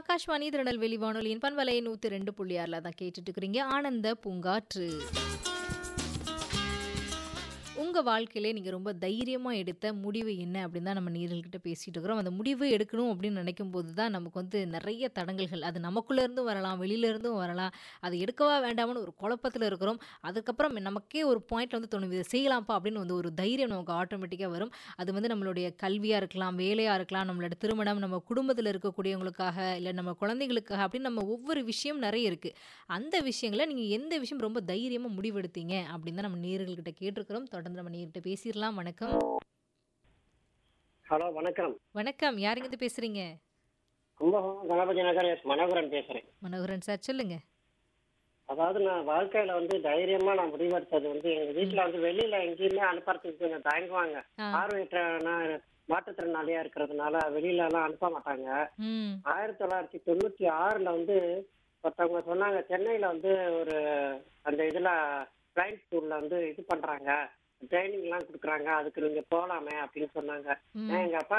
ஆகாஷ்வாணி திருநெல்வேலி வானொலியின் பண்பலை நூற்றி ரெண்டு புள்ளி ஆறில் தான் கேட்டுட்டு இருக்கிறீங்க ஆனந்த பூங்காற்று உங்கள் வாழ்க்கையிலே நீங்கள் ரொம்ப தைரியமாக எடுத்த முடிவு என்ன அப்படின்னு தான் நம்ம நீர்கள்கிட்ட பேசிகிட்டு இருக்கிறோம் அந்த முடிவு எடுக்கணும் அப்படின்னு நினைக்கும் போது தான் நமக்கு வந்து நிறைய தடங்கல்கள் அது நமக்குள்ளேருந்தும் வரலாம் வெளியிலேருந்தும் வரலாம் அது எடுக்கவா வேண்டாம்னு ஒரு குழப்பத்தில் இருக்கிறோம் அதுக்கப்புறம் நமக்கே ஒரு பாயிண்ட்ல வந்து தோணும் இதை செய்யலாம்ப்பா அப்படின்னு வந்து ஒரு தைரியம் நமக்கு ஆட்டோமேட்டிக்காக வரும் அது வந்து நம்மளுடைய கல்வியாக இருக்கலாம் வேலையாக இருக்கலாம் நம்மளோட திருமணம் நம்ம குடும்பத்தில் இருக்கக்கூடியவங்களுக்காக இல்லை நம்ம குழந்தைகளுக்காக அப்படின்னு நம்ம ஒவ்வொரு விஷயம் நிறைய இருக்குது அந்த விஷயங்களை நீங்கள் எந்த விஷயம் ரொம்ப தைரியமாக முடிவெடுத்தீங்க அப்படின்னு தான் நம்ம நேர்கள்கிட்ட கேட்டிருக்கிறோம் தொடர்ந்து நம்ம நேர்கிட்ட பேசிடலாம் வணக்கம் ஹலோ வணக்கம் வணக்கம் யாருங்க பேசுறீங்க கும்பகோணம் கணபதி நகர் எஸ் மனோகரன் பேசுறேன் மனோகரன் சார் சொல்லுங்க அதாவது நான் வாழ்க்கையில வந்து தைரியமா நான் முடிவெடுத்தது வந்து எங்க வீட்டுல வந்து வெளியில எங்கேயுமே அனுப்புறதுக்கு கொஞ்சம் தயங்குவாங்க ஆ. பார்வையற்ற நான் மாற்றுத்திறனாளியா இருக்கிறதுனால வெளியில எல்லாம் அனுப்ப மாட்டாங்க ம் ஆயிரத்தி தொள்ளாயிரத்தி தொண்ணூத்தி ஆறுல வந்து ஒருத்தவங்க சொன்னாங்க சென்னையில வந்து ஒரு அந்த இதுல பிளைண்ட் ஸ்கூல்ல வந்து இது பண்றாங்க ட்ரைனிங் எல்லாம் கொடுக்குறாங்க அதுக்கு நீங்க போலாமே அப்படின்னு சொன்னாங்க ம். நான் எங்க அப்பா